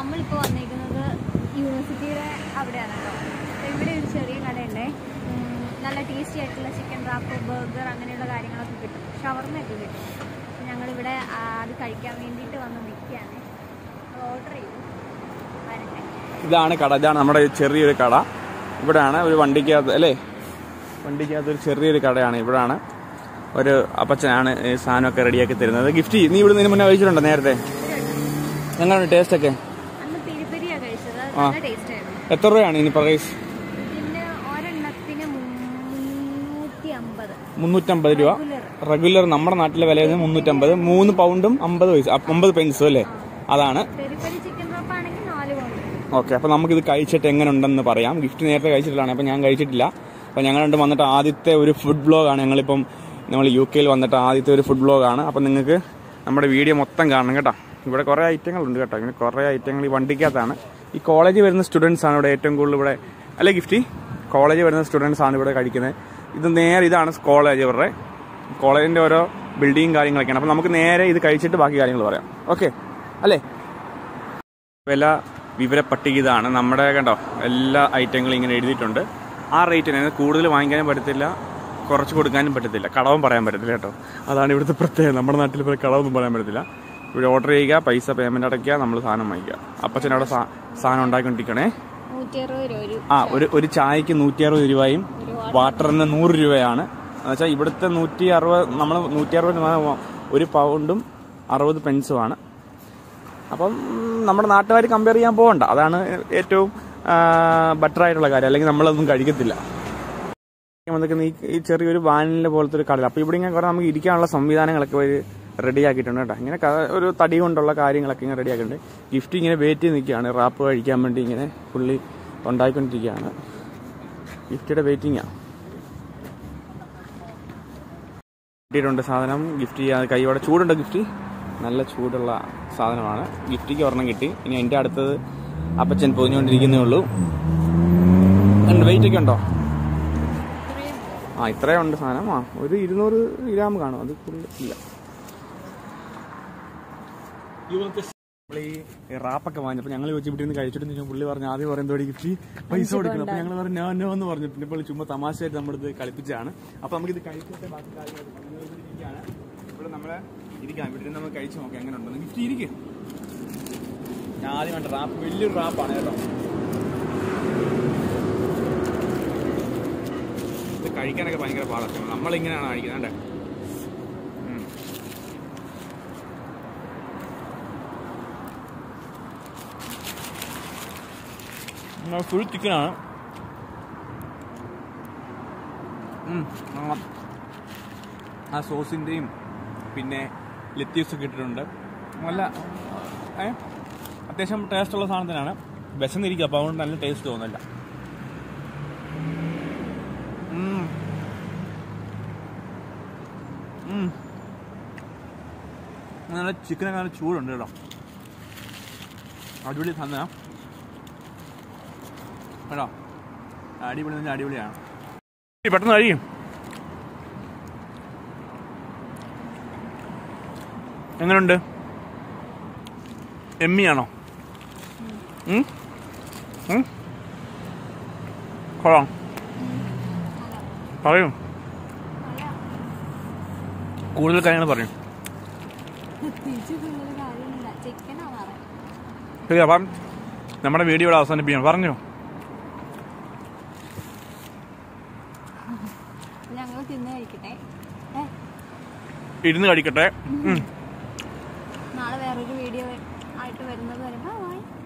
നമ്മളിപ്പോൾ വന്നിരിക്കുന്നത് യൂണിവേഴ്സിറ്റിയുടെ അവിടെയാണ് കേട്ടോ അപ്പോൾ ഇവിടെ ഒരു ചെറിയ കടയുണ്ടേ ഉം, നല്ല ടേസ്റ്റി ആയിട്ടുള്ള ചിക്കൻ റാപ്പ് ബർഗർ അങ്ങനെയുള്ള കാര്യങ്ങളൊക്കെ കിട്ടും ഷവർമ്മയൊക്കെ കിട്ടും അപ്പോൾ ഞങ്ങളിവിടെ ആ, അത് കഴിക്കാൻ വേണ്ടിയിട്ട് വന്ന് നിൽക്കുകയാണ് ഓർഡർ ചെയ്തു വരട്ടെ ഇതാണ് കട ഇതാണ് നമ്മുടെ ചെറിയൊരു കട ഇവിടെയാണ് ഒരു വണ്ടിക്കകത്ത് അല്ലേ വണ്ടിക്കകത്ത് ഒരു ചെറിയൊരു കടയാണ് ഇവിടെയാണ് ഒരു അപ്പച്ചനാണ് ഈ സാധനമൊക്കെ റെഡിയാക്കി തരുന്നത് ഗിഫ്റ്റ് നീ ഇവിടെ നിന്ന് മുന്നേ കഴിച്ചിട്ടുണ്ടോ നേരത്തെ എങ്ങനെയാണ് ടേസ്റ്റ് ഒക്കെ അന്ന് പെരിപ്പെരിയാണ് കഴിച്ചത് അത് ആ. നല്ല ടേസ്റ്റ് ആയിരുന്നു എത്ര രൂപയാണ് ഇനി പ്രൈസ് ഇതിൻ്റെ ഒരെണ്ണത്തിന് മുന്നൂറ്റി അമ്പത് മുന്നൂറ്റമ്പത് രൂപ റെഗുലർ നമ്മുടെ നാട്ടിലെ വില മുന്നൂറ്റമ്പത് മൂന്ന് പൗണ്ടും അമ്പത് പൈസ അ- അമ്പത് പെൻസും അല്ലേ അതാണ് പെരി പെരി ചിക്കൻ റാപ്പ് ആണെങ്കിൽ നാല് പൗണ്ട് ഓക്കെ അപ്പോൾ നമുക്കിത് കഴിച്ചിട്ട് എങ്ങനെ ഉണ്ടെന്ന് പറയാം ഗിഫ്റ്റ് നേരത്തെ കഴിച്ചിട്ടില്ലാണ് അപ്പോൾ ഞാൻ കഴിച്ചിട്ടില്ല അപ്പോൾ ഞങ്ങൾ രണ്ട് വന്നിട്ട് ആദ്യത്തെ ഒരു ഫുഡ് ബ്ലോഗാണ് ഞങ്ങളിപ്പം നമ്മൾ യു കെയിൽ വന്നിട്ട് ആദ്യത്തെ ഒരു ഫുഡ് ബ്ലോഗാണ് അപ്പോൾ നിങ്ങൾക്ക് നമ്മുടെ വീഡിയോ മൊത്തം കാണണം കേട്ടോ ഇവിടെ കുറേ ഐറ്റങ്ങളുണ്ട് കേട്ടോ ഇങ്ങനെ കുറേ ഐറ്റങ്ങൾ ഈ വണ്ടിക്കകത്താണ് ഈ കോളേജിൽ വരുന്ന സ്റ്റുഡൻസ് ആണ് ഇവിടെ ഏറ്റവും കൂടുതൽ ഇവിടെ അല്ലേ ഗിഫ്റ്റി കോളേജിൽ വരുന്ന സ്റ്റുഡൻസ് ആണ് ഇവിടെ കഴിക്കുന്നത് ഇത് നേരെ ഇതാണ് കോളേജ് ഇവരുടെ കോളേജിൻ്റെ ഓരോ ബിൽഡിങ്ങും കാര്യങ്ങളൊക്കെയാണ് അപ്പോൾ നമുക്ക് നേരെ ഇത് കഴിച്ചിട്ട് ബാക്കി കാര്യങ്ങൾ പറയാം ഓക്കെ അല്ലേ വില വിവര പട്ടിക ഇതാണ് നമ്മുടെ കണ്ടോ എല്ലാ ഐറ്റങ്ങളും ഇങ്ങനെ എഴുതിയിട്ടുണ്ട് ആ റേറ്റിന് കൂടുതൽ വാങ്ങിക്കാനും പറ്റത്തില്ല കുറച്ച് കൊടുക്കാനും പറ്റത്തില്ല കടവും പറയാൻ പറ്റത്തില്ല കേട്ടോ അതാണ് ഇവിടുത്തെ പ്രത്യേകത നമ്മുടെ നാട്ടിൽ പോലെ കടവൊന്നും പറയാൻ പറ്റത്തില്ല ഇവിടെ ഓർഡർ ചെയ്യുക പൈസ പേയ്മെന്റ് അടയ്ക്കുക നമ്മൾ സാധനം വാങ്ങിക്കുക അപ്പച്ചൻ അവിടെ സാ- സാധനം ഉണ്ടാക്കിക്കൊണ്ടിരിക്കണേ നൂറ്റി അറുപത് രൂപ ഒരു ആ ഒരു ഒരു ചായക്ക് നൂറ്റി അറുപത് രൂപയും വാട്ടറിന് നൂറ് രൂപയാണ് എന്നുവെച്ചാൽ ഇവിടുത്തെ നൂറ്റി അറുപത് നമ്മൾ നൂറ്റി അറുപത് രൂപ ഒരു പൗണ്ടും അറുപത് പെൻസുമാണ് അപ്പം നമ്മുടെ നാട്ടുകാർ കമ്പയർ ചെയ്യാൻ പോകണ്ട അതാണ് ഏറ്റവും ബെറ്റർ ആയിട്ടുള്ള കാര്യം അല്ലെങ്കിൽ നമ്മളതൊന്നും കഴിക്കത്തില്ല വന്നിരിക്കുന്ന ഈ ഈ ചെറിയൊരു വാനിലെ പോലത്തെ ഒരു കടൽ അപ്പോൾ ഇവിടെ ഇങ്ങനെ കുറേ നമുക്ക് ഇരിക്കാനുള്ള സംവിധാനങ്ങളൊക്കെ ഒരു റെഡി ആക്കിയിട്ടുണ്ട് കേട്ടോ ഇങ്ങനെ ക- ഒരു തടി കൊണ്ടുള്ള കാര്യങ്ങളൊക്കെ ഇങ്ങനെ റെഡി ആക്കിയിട്ടുണ്ട് ഗിഫ്റ്റ് ഇങ്ങനെ വെയിറ്റ് ചെയ്ത് നിൽക്കുകയാണ് റാപ്പ് കഴിക്കാൻ വേണ്ടി ഇങ്ങനെ പുള്ളി ഉണ്ടായിക്കൊണ്ടിരിക്കുകയാണ് ഗിഫ്റ്റിയുടെ വെയിറ്റിംഗാണ് കിട്ടിയിട്ടുണ്ട് സാധനം ഗിഫ്റ്റ് ചെയ്യാൻ കൈയോടെ ചൂടുണ്ട് ഗിഫ്റ്റ് നല്ല ചൂടുള്ള സാധനമാണ് ഗിഫ്റ്റിക്ക് ഒരെണ്ണം കിട്ടി ഇനി എൻ്റെ അടുത്തത് അപ്പച്ചൻ പൊതിഞ്ഞുകൊണ്ടിരിക്കുന്നേ ഉള്ളൂ വെയിറ്റ് ഒക്കെ ഉണ്ടോ ആ ഇത്രയും ഉണ്ട് സാധനം ആ ഒരു ഇരുന്നൂറ് ഗ്രാം കാണും അത് കൂടുതൽ ഇല്ല നമ്മള് ഈ റാപ്പൊക്കെ വാങ്ങിച്ചപ്പോൾ ഞങ്ങൾ ചോദിച്ചു ഇവിടെ നിന്ന് കഴിച്ചിട്ട് ചോദിച്ചു പുള്ളി പറഞ്ഞു ആദ്യം പറയുന്നത് ഗിഫ്റ്റ് പൈസ കൊടുക്കണം അപ്പൊ ഞങ്ങൾ പറഞ്ഞു നോ നോ എന്ന് പറഞ്ഞു പിന്നെ പുള്ളി ചുമ്മാ തമാശയായിട്ട് നമ്മളിത് കളിപ്പിച്ചാണ് അപ്പൊ നമുക്ക് ഇത് കഴിച്ചിട്ട് ബാക്കി കാര്യങ്ങൾ ഇരിക്കുകയാണ് ഇവിടെ നമ്മള് ഇരിക്കാം ഇവിടെ ഇരുന്ന് നമുക്ക് കഴിച്ചു നോക്കാം എങ്ങനെ ഉണ്ടെന്ന് ഗിഫ്റ്റ് ഇരിക്കും ഞാൻ ആദ്യം കണ്ട റാപ്പ് വലിയൊരു റാപ്പാണ് കേട്ടോ ഇത് കഴിക്കാനൊക്കെ ഭയങ്കര പാടൊക്കെ നമ്മളിങ്ങനെയാണ് കഴിക്കുന്നത് കണ്ടേ ഉം. ഫുൾ ചിക്കനാണ് ആ സോസിൻ്റെയും പിന്നെ ലെത്തീസ് ഒക്കെ ഇട്ടിട്ടുണ്ട് നല്ല ഏ അത്യാവശ്യം ടേസ്റ്റുള്ള സാധനം തന്നെയാണ് വിശന്നിരിക്കുക അപ്പോൾ അതുകൊണ്ട് നല്ല ടേസ്റ്റ് തോന്നില്ല ഉം. ഉം. നല്ല ചിക്കനൊക്കെ നല്ല ചൂടുണ്ട് കേട്ടോ അടിപൊളി സാധനം കേട്ടോ അടിപൊളി നല്ല അടിപൊളിയാണ് പെട്ടെന്ന് കഴിയും എങ്ങനെയുണ്ട് എമ്മിയാണോ ഉം? ഉം? കൊള്ളാം പറയൂ കൂടുതൽ കാര്യങ്ങൾ പറയും തിരിച്ചു കൂടുതൽ കാര്യമില്ല ചിക്കനാണ് പറയാം ശരി അപ്പം നമ്മുടെ വീഡിയോ ഇവിടെ അവസാനിപ്പിക്കണം പറഞ്ഞോ ഞങ്ങൾ തിന്ന് കഴിക്കട്ടെ ഏ, ഇരുന്ന് കഴിക്കട്ടെ ഉം. നാളെ വേറൊരു വീഡിയോ ആയിട്ട് വരുന്നത് വരുമ്പോൾ